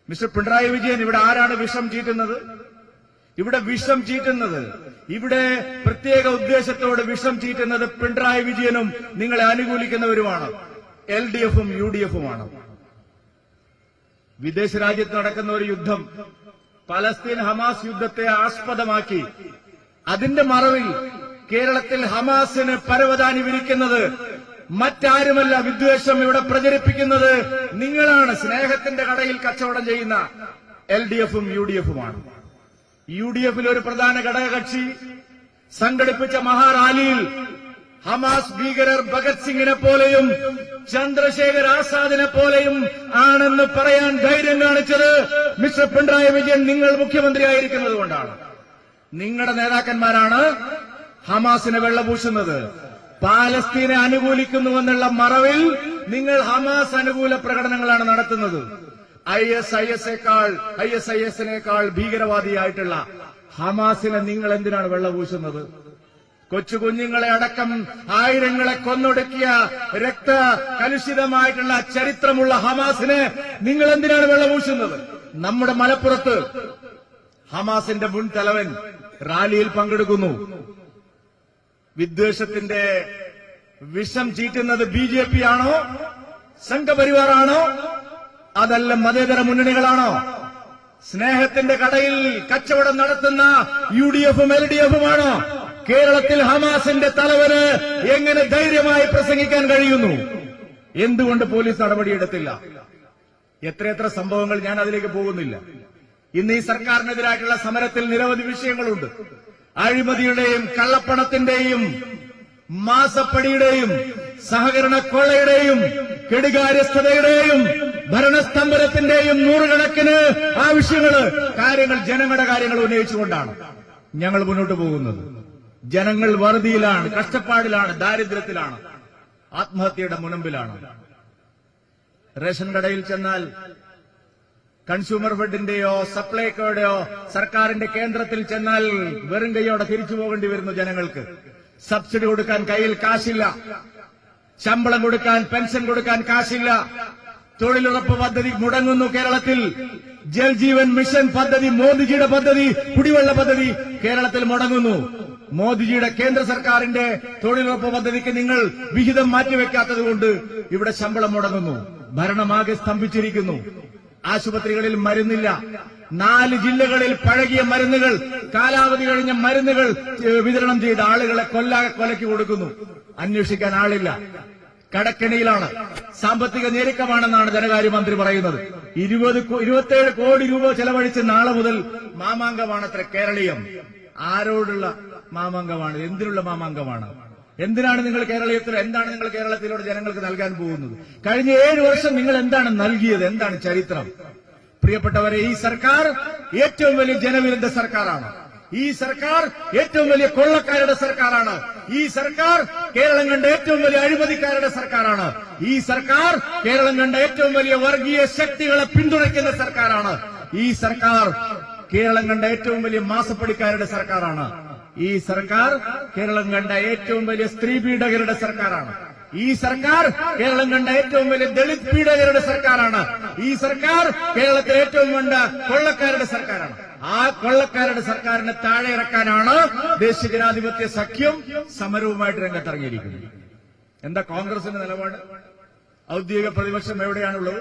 mister Pinarayi Vijayan ഇവിടെ ആരാണ് വിഷം ചീറ്റുന്നത് ഇവിടെ വിഷം ചീറ്റുന്നത് ഇവിടെ പ്രത്യേക ഉദ്ദേശത്തോട് വിഷം ചീറ്റുന്നത് പിണറായി വിജയനും നിങ്ങളെ അനുകൂലിക്കുന്നവരുമാണ് എൽ ഡി എഫും യു ഡി എഫുമാണ് വിദേശ രാജ്യത്ത് നടക്കുന്ന ഒരു യുദ്ധം പലസ്തീൻ ഹമാസ് യുദ്ധത്തെ ആസ്പദമാക്കി അതിന്റെ മറവിൽ കേരളത്തിൽ ഹമാസിന് പരവതാനി വിരിക്കുന്നത് മറ്റാരുമല്ല വിദ്വേഷം ഇവിടെ പ്രചരിപ്പിക്കുന്നത് നിങ്ങളാണ് സ്നേഹത്തിന്റെ കടയിൽ കച്ചവടം ചെയ്യുന്ന എൽ ഡി എഫും യു ഡി എഫുമാണ് യു ഡി എഫിൽ ഒരു പ്രധാന ഘടകകക്ഷി സംഘടിപ്പിച്ച മഹാറാലിയിൽ ഹമാസ് ഭീകരർ ഭഗത് സിംഗിനെ പോലെയും ചന്ദ്രശേഖർ ആസാദിനെ പോലെയും ആണെന്ന് പറയാൻ ധൈര്യം കാണിച്ചത് മിസ്റ്റർ പിണറായി വിജയൻ നിങ്ങൾ മുഖ്യമന്ത്രിയായിരിക്കുന്നത് കൊണ്ടാണ് നിങ്ങളുടെ നേതാക്കന്മാരാണ് ഹമാസിനെ വെള്ളപൂശുന്നത് പാലസ്തീനെ അനുകൂലിക്കുന്നുവെന്നുള്ള മറവിൽ നിങ്ങൾ ഹമാസ് അനുകൂല പ്രകടനങ്ങളാണ് നടത്തുന്നത് ഐ എസ് ഐ എസ് എക്കാൾ ഐ എസ് ഐ എസിനേക്കാൾ ഭീകരവാദിയായിട്ടുള്ള ഹമാസിനെ നിങ്ങൾ എന്തിനാണ് വെള്ളപൂശുന്നത് കൊച്ചു കുഞ്ഞുങ്ങളെ അടക്കം ആയിരങ്ങളെ കൊന്നൊടുക്കിയ രക്ത കലുഷിതമായിട്ടുള്ള ചരിത്രമുള്ള ഹമാസിനെ നിങ്ങൾ എന്തിനാണ് വെള്ളപൂശുന്നത് നമ്മുടെ മലപ്പുറത്ത് ഹമാസിന്റെ മുൻ തലവൻ റാലിയിൽ പങ്കെടുക്കുന്നു വിദ്വേഷത്തിന്റെ വിഷം ചീറ്റുന്നത് ബി ജെ പി ആണോ സംഘപരിവാറാണോ അതല്ല മതേതര മുന്നണികളാണോ സ്നേഹത്തിന്റെ കടയിൽ കച്ചവടം നടത്തുന്ന യു ഡി എഫും എൽ ഡി എഫുമാണോ കേരളത്തിൽ ഹമാസിന്റെ തലവന് എങ്ങനെ ധൈര്യമായി പ്രസംഗിക്കാൻ കഴിയുന്നു എന്തുകൊണ്ട് പോലീസ് നടപടിയെടുത്തില്ല എത്രയെത്ര സംഭവങ്ങൾ ഞാൻ അതിലേക്ക് പോകുന്നില്ല ഇന്ന് ഈ സർക്കാരിനെതിരായിട്ടുള്ള സമരത്തിൽ നിരവധി വിഷയങ്ങളുണ്ട് അഴിമതിയുടെയും കള്ളപ്പണത്തിന്റെയും മാസപ്പടിയുടെയും സഹകരണ കൊള്ളയുടെയും കെടുകാര്യസ്ഥതയുടെയും ഭരണസ്തംഭനത്തിന്റെയും നൂറുകണക്കിന് ആവശ്യങ്ങള് കാര്യങ്ങൾ ജനങ്ങളുടെ കാര്യങ്ങൾ ഉന്നയിച്ചുകൊണ്ടാണ് ഞങ്ങൾ മുന്നോട്ട് പോകുന്നത് ജനങ്ങൾ വറുതിയിലാണ് കഷ്ടപ്പാടിലാണ് ദാരിദ്ര്യത്തിലാണ് ആത്മഹത്യയുടെ മുനമ്പിലാണ് റേഷൻ കടയിൽ ചെന്നാൽ കൺസ്യൂമർ ഫെഡിന്റെയോ സപ്ലൈകോയുടെയോ സർക്കാരിന്റെ കേന്ദ്രത്തിൽ ചെന്നാൽ വെറും കൈയോടെ തിരിച്ചു പോകേണ്ടി വരുന്നു ജനങ്ങൾക്ക് സബ്സിഡി കൊടുക്കാൻ കയ്യിൽ കാശില്ല ശമ്പളം കൊടുക്കാൻ പെൻഷൻ കൊടുക്കാൻ കാശില്ല തൊഴിലുറപ്പ് പദ്ധതി മുടങ്ങുന്നു കേരളത്തിൽ ജൽജീവൻ മിഷൻ പദ്ധതി മോദിജിയുടെ പദ്ധതി കുടിവെള്ള പദ്ധതി കേരളത്തിൽ മുടങ്ങുന്നു മോദിജിയുടെ കേന്ദ്ര സർക്കാരിന്റെ തൊഴിലുറപ്പ് പദ്ധതിക്ക് നിങ്ങൾ വിഹിതം മാറ്റിവെക്കാത്തത് കൊണ്ട് ഇവിടെ ശമ്പളം മുടങ്ങുന്നു ഭരണമാകെ സ്തംഭിച്ചിരിക്കുന്നു ആശുപത്രികളിൽ മരുന്നില്ല നാല് ജില്ലകളിൽ പഴകിയ മരുന്നുകൾ കാലാവധി കഴിഞ്ഞ മരുന്നുകൾ ഏഹ്, വിതരണം ചെയ്ത് ആളുകളെ കൊല്ലാ കൊലയ്ക്ക് കൊടുക്കുന്നു അന്വേഷിക്കാൻ ആളില്ല കടക്കെണിയിലാണ് സാമ്പത്തിക ഞെരുക്കമാണെന്നാണ് ധനകാര്യമന്ത്രി പറയുന്നത് ഇരുപത് കോ- ഇരുപത്തേഴ് കോടി രൂപ ചെലവഴിച്ച് നാളെ മുതൽ മാമാങ്കമാണത്ര കേരളീയം ആരോടുള്ള മാമാങ്കമാണ് എന്തിനുള്ള മാമാങ്കമാണ് എന്തിനാണ് നിങ്ങൾ കേരളീയത്തിൽ എന്താണ് നിങ്ങൾ കേരളത്തിലൂടെ ജനങ്ങൾക്ക് നൽകാൻ പോകുന്നത് കഴിഞ്ഞ ഏഴ് വർഷം നിങ്ങൾ എന്താണ് നൽകിയത് എന്താണ് ചരിത്രം പ്രിയപ്പെട്ടവരെ ഈ സർക്കാർ ഏറ്റവും വലിയ ജനവിരുദ്ധ സർക്കാരാണ് ഈ സർക്കാർ ഏറ്റവും വലിയ കൊള്ളക്കാരുടെ സർക്കാരാണ് ഈ സർക്കാർ കേരളം കണ്ട ഏറ്റവും വലിയ അഴിമതിക്കാരുടെ സർക്കാരാണ് ഈ സർക്കാർ കേരളം കണ്ട ഏറ്റവും വലിയ വർഗീയ ശക്തികളെ പിന്തുണയ്ക്കുന്ന സർക്കാരാണ് ഈ സർക്കാർ കേരളം കണ്ട ഏറ്റവും വലിയ മാസപ്പടിക്കാരുടെ സർക്കാരാണ് ഈ സർക്കാർ കേരളം കണ്ട ഏറ്റവും വലിയ സ്ത്രീ പീഡകരുടെ സർക്കാരാണ് ഈ സർക്കാർ കേരളം കണ്ട ഏറ്റവും വലിയ ദളിത് പീഡകരുടെ സർക്കാരാണ് ഈ സർക്കാർ കേരളത്തിലെ ഏറ്റവും കണ്ട കൊള്ളക്കാരുടെ സർക്കാരാണ് ആ കൊള്ളക്കാരുടെ സർക്കാരിനെ താഴെ ഇറക്കാനാണ് ദേശീയ ജനാധിപത്യ സഖ്യം സമരവുമായിട്ട് രംഗത്തിറങ്ങിയിരിക്കുന്നത് എന്താ കോൺഗ്രസിന്റെ നിലപാട് ഔദ്യോഗിക പ്രതിപക്ഷം എവിടെയാണുള്ളത്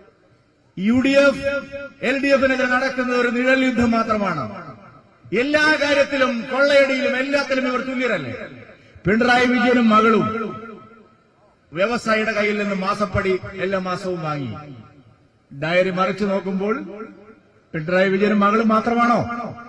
U D F L D എഫിനെതിരെ നടക്കുന്ന ഒരു നിഴൽ യുദ്ധം മാത്രമാണ് എല്ലാ കാര്യത്തിലും കൊള്ളയടിയിലും എല്ലാത്തിലും ഇവർ തുല്യരല്ലേ പിണറായി വിജയനും മകളും വ്യവസായിയുടെ കയ്യിൽ നിന്ന് മാസപ്പടി എല്ലാ മാസവും വാങ്ങി ഡയറി മറിച്ചു നോക്കുമ്പോൾ പിണറായി വിജയനും മകളും മാത്രമാണോ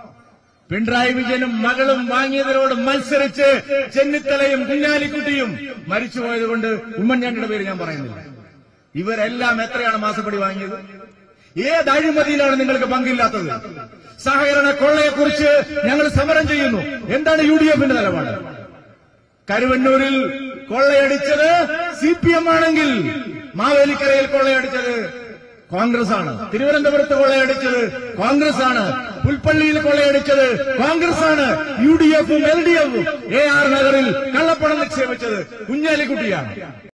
പിണറായി വിജയനും മകളും വാങ്ങിയതിനോട് മത്സരിച്ച് ചെന്നിത്തലയും കുഞ്ഞാലിക്കുട്ടിയും മരിച്ചുപോയതുകൊണ്ട് ഉമ്മൻചാണ്ടിയുടെ പേര് ഞാൻ പറയുന്നില്ല ഇവരെല്ലാം എത്രയാണ് മാസപ്പടി വാങ്ങിയത് ഏത് അഴിമതിയിലാണ് നിങ്ങൾക്ക് പങ്കില്ലാത്തത് സഹകരണ കൊള്ളയെക്കുറിച്ച് ഞങ്ങൾ സമരം ചെയ്യുന്നു എന്താണ് യു ഡി എഫിന്റെ നിലപാട് കരുവന്നൂരിൽ കൊള്ളയടിച്ചത് സി പി എം ആണെങ്കിൽ മാവേലിക്കരയിൽ കൊള്ളയടിച്ചത് കോൺഗ്രസ് ആണ് തിരുവനന്തപുരത്ത് കൊള്ളയടിച്ചത് കോൺഗ്രസ് ആണ് പുൽപ്പള്ളിയിൽ കൊള്ളയടിച്ചത് കോൺഗ്രസ് ആണ് യു ഡി എഫും എൽ ഡി എഫും എ ആർ നഗറിൽ കള്ളപ്പണം നിക്ഷേപിച്ചത് കുഞ്ഞാലിക്കുട്ടിയാണ്